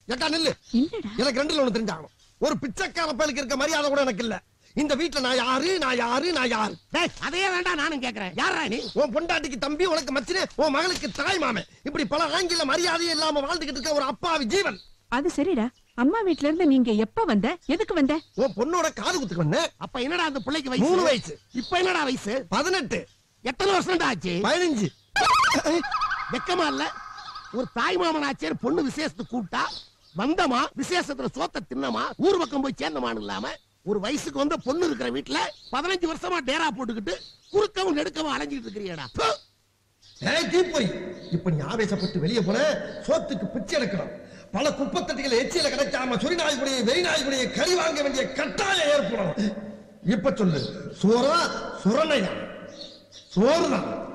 ஏக்கா நில்லு என்னடா எனக்கு ரெண்டுல ஒண்ணு தெரிஞ்சாகணும் ஒரு பிச்சைக்கார பயலுக்கு இருக்க மரியாதை கூட எனக்கு இல்ல இந்த வீட்டுல நான் யாரு நான் யாரு நான் யாரு டேய், அதையே வேண்டாம் நானும் கேக்குறேன் யாரா நீ உன் பொண்டாட்டிக்கு தம்பி உனக்கு மச்சினே உன் மகளுக்கு தாய் மாமன் இப்படி பல ஆங்கில மரியாதையே இல்லாம வாழ்ந்துகிட்டு இருக்க ஒரு அப்பாவி ஜீவன் அது சரிடா அம்மா வீட்ல இருந்து நீங்க எப்ப வந்த எதுக்கு வந்த உன் பொண்ணோட காது குத்துக்கு வந்தேன் அப்ப என்னடா அந்த பிள்ளைக்கு வயசு மூணு வயசு. இப்ப என்னடா வயசு பதினெட்டு எத்தனை வருஷம் ஆச்சு பதினஞ்சு வெக்கமா இல்ல ஒரு தாய் மாமன் ஆச்சேர் பொண்ணு விசேஷத்துக்கு கூப்பிட்டா வந்தமா விசேஷத்துல சோத்த தின்னமா ஊர் பக்கம் போய் சேர்ந்தமான்னு இல்லாம ஒரு வயசுக்கு வந்த பொண்ணு இருக்கிற வீட்டுல பதினஞ்சு வருஷமா டேரா போட்டுக்கிட்டு குறுக்கவும் நெடுக்கவும் அலைஞ்சிட்டு இருக்கிறியடா ப்பு! ஏய் தீப்பொறி இப்ப நீ ஆவேசப்பட்டு வெளியே போன சோத்துக்கு பிச்சை எடுக்கணும் பல குப்பத்தட்டிகள் எச்சியில கிடைக்காம சொறி நாய்க்குடைய வெறி நாய்க்குடைய கறி வாங்க வேண்டிய கட்டாயம் ஏற்படும் இப்ப சொல்லு சோறா சுரணையா சோறுதான்